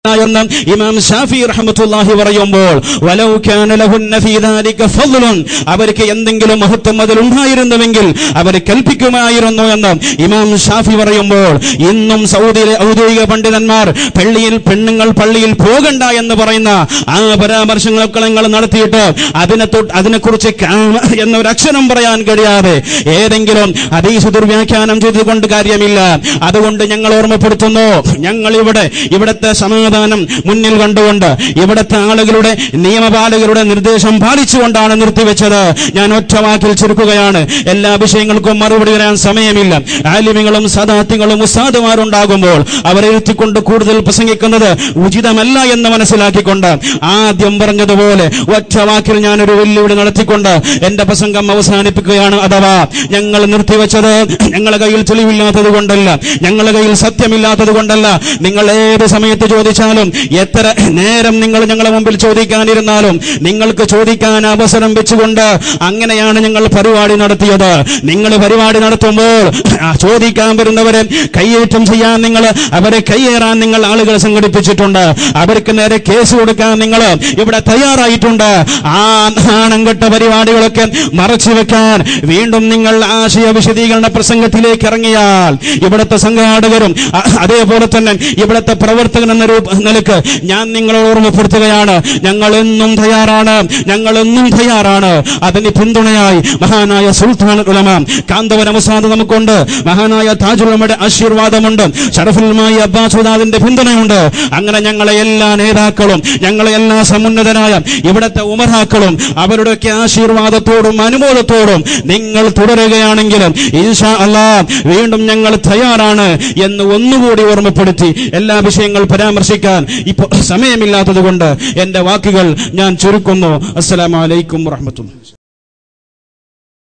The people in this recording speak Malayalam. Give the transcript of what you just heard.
എന്ന് ഇമാം ഷാഫി റഹ്മത്തുള്ളാഹി പറയുമ്പോൾ വലൗ കാന ലഹുന്ന ഫീ ദാലിക ഫദ്ലുൻ അവർക്ക് എന്തെങ്കിലും മഹത്വം അതിൽ ഉണ്ടായിരുന്നുവെങ്കിൽ അവർ കൽപ്പിക്കുമായിരുന്നു എന്ന് ഇമാം ഷാഫി പറയുമ്പോൾ ഇന്നും സൗദിയിലെ ഔദ്യോഗിക പണ്ഡിതന്മാർ പള്ളിയിൽ പെണ്ണുങ്ങൾ പള്ളിയിൽ പോകണ്ട എന്ന് പറയുന്ന ആ പരാമർശങ്ങളൊക്കെ നിങ്ങൾ നടത്തിയിട്ട് അതിനെ തൊട്ട് അതിനെക്കുറിച്ച് കാമ എന്നൊരു അക്ഷരം പറയാൻ കഴിയാതെ ഏതെങ്കിലും അതീശ ദുർവ്യാഖ്യാനം ചെയ്തുകൊണ്ട് കാര്യമില്ല അതുകൊണ്ട് ഞങ്ങൾ ഓർമ്മപ്പെടുത്തുന്നു ഞങ്ങൾ ഇവിടെ ഇവിടുത്തെ സമാധാനം മുന്നിൽ കണ്ടുകൊണ്ട് ഇവിടുത്തെ ആളുകളുടെ നിയമപാലകരുടെ നിർദ്ദേശം പാലിച്ചുകൊണ്ടാണ് നിർത്തിവെച്ചത് ഞാൻ ഒറ്റ വാക്കിൽ ചുരുക്കുകയാണ് എല്ലാ വിഷയങ്ങൾക്കും മറുപടി വരാൻ സമയമില്ല ആലിമികളും സദാത്യങ്ങളും ഉസ്താദുമാരുണ്ടാകുമ്പോൾ അവരെ ഇരുത്തിക്കൊണ്ട് കൂടുതൽ പ്രസംഗിക്കുന്നത് ഉചിതമല്ല എന്ന് മനസ്സിലാക്കിക്കൊണ്ട് ആദ്യം പറഞ്ഞതുപോലെ ഒറ്റ വാക്കിൽ ഞാനൊരു വെല്ലുവിളി നടത്തിക്കൊണ്ട് എന്റെ പ്രസംഗം അവസാനിപ്പിക്കുകയാണ് അഥവാ ഞങ്ങൾ നിർത്തിവെച്ചത് ഞങ്ങളുടെ കയ്യിൽ തെളിവില്ലാത്തത് കൊണ്ടല്ല ഞങ്ങളുടെ കയ്യിൽ സത്യമില്ലാത്തത് കൊണ്ടല്ല നിങ്ങൾ ഏത് സമയത്ത് ചോദിച്ചാലും എത്ര നേരം നിങ്ങൾ ഞങ്ങളുടെ മുമ്പിൽ ചോദിക്കാനിരുന്നാലും നിങ്ങൾക്ക് ചോദിക്കാൻ അവസരം വെച്ചുകൊണ്ട് അങ്ങനെയാണ് ഞങ്ങൾ പരിപാടി നടത്തിയത് നിങ്ങൾ പരിപാടി നടത്തുമ്പോൾ ആ ചോദിക്കാൻ വരുന്നവരെ കയ്യേറ്റം ചെയ്യാൻ നിങ്ങൾ അവരെ കയ്യേറാൻ നിങ്ങൾ ആളുകൾ സംഘടിപ്പിച്ചിട്ടുണ്ട് അവർക്ക് നേരെ കേസ് കൊടുക്കാൻ നിങ്ങൾ ഇവിടെ തയ്യാറായിട്ടുണ്ട് ആ നാണംകെട്ട പരിപാടികളൊക്കെ മറച്ചു വെക്കാൻ വീണ്ടും നിങ്ങൾ ആശയ വിശദീകരണ പ്രസംഗത്തിലേക്ക് ഇറങ്ങിയാൽ ഇവിടുത്തെ സംഘാടകരും അ- അതേപോലെ തന്നെ ഇവിടുത്തെ പ്രവർത്തകൻ എന്ന രൂപ നിലക്ക് ഞാൻ നിങ്ങളോട് ഓർമ്മപ്പെടുത്തുകയാണ് ഞങ്ങൾ എന്നും തയ്യാറാണ് ഞങ്ങൾ എന്നും തയ്യാറാണ് അതിന് പിന്തുണയായി മഹാനായ സുൽത്താൻ ഉലമ കാന്തവരം ഉസ്താദ് നമുക്കുണ്ട് മഹാനായ താജുലമയുടെ ആശീർവാദമുണ്ട് ഷറഫുൽമായി അബ്ബാസ് ഉദാദിന്റെ പിന്തുണയുണ്ട് അങ്ങനെ ഞങ്ങളെ എല്ലാ നേതാക്കളും ഞങ്ങളെ എല്ലാ സമുന്നതരായ ഇവിടുത്തെ ഉമറാക്കളും അവരുടെയൊക്കെ ആശീർവാദത്തോടും അനുമോദത്തോടും നിങ്ങൾ തുടരുകയാണെങ്കിലും ഈശാ അല്ലാ വീണ്ടും ഞങ്ങൾ തയ്യാറാണ് എന്ന് ഒന്നുകൂടി ഓർമ്മപ്പെടുത്തി എല്ലാ വിഷയങ്ങൾ പരാമർശിക്കാൻ ഇപ്പോൾ സമയമില്ലാത്തത് കൊണ്ട് എന്റെ വാക്കുകൾ ഞാൻ ചുരുക്കുന്നു അസ്സലാമലൈക്കും വറഹമത്തുള്ള